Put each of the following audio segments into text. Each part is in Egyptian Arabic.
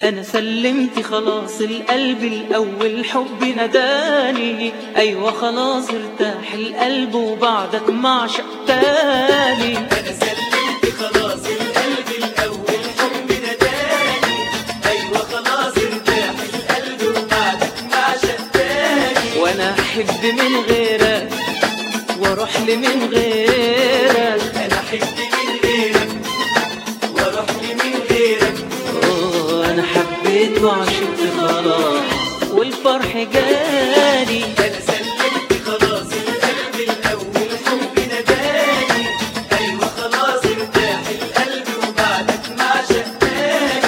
انا سلمت خلاص القلب الاول حب نداني ايوه خلاص ارتاح القلب وبعدك معشق تاني انا سلمت خلاص القلب الاول حب نداني ايوه خلاص ارتاح القلب وبعدك معشق تاني وانا احب من غيرك واروح لي من غيرك انا احب من غيرك واروح لي من غيرك أوه، انا حبيت وعشقت خلاص والفرح جاني انا سلمت خلاص القلب الاول حب نداني ايوه خلاص ارتاح القلب وبعدك معشق تاني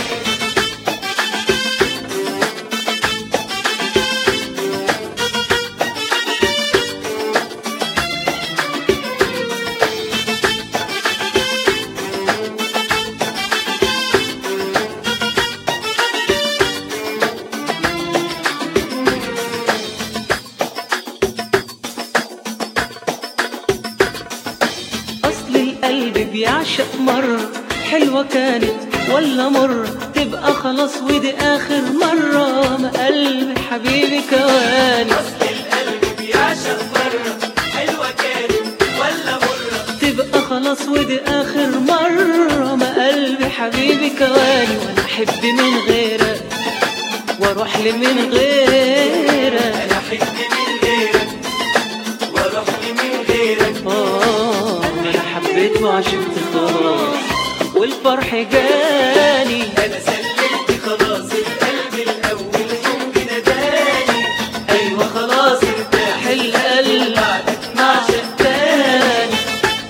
اصل القلب بيعشق مرة حلوة كانت ولا مرة تبقى خلاص ودي اخر مرة ما قلبي حبيبي كواني اصل القلب بيعشق مرة حلوة كانت ولا مرة تبقى خلاص ودي اخر مرة ما قلبي حبيبي كواني وانا احب من غيرك واروح لي من غيرك انا احب من غيرك واروح لي من غيرك اه انا حبيت وعشقت خلاص والفرح جاني انا سلمت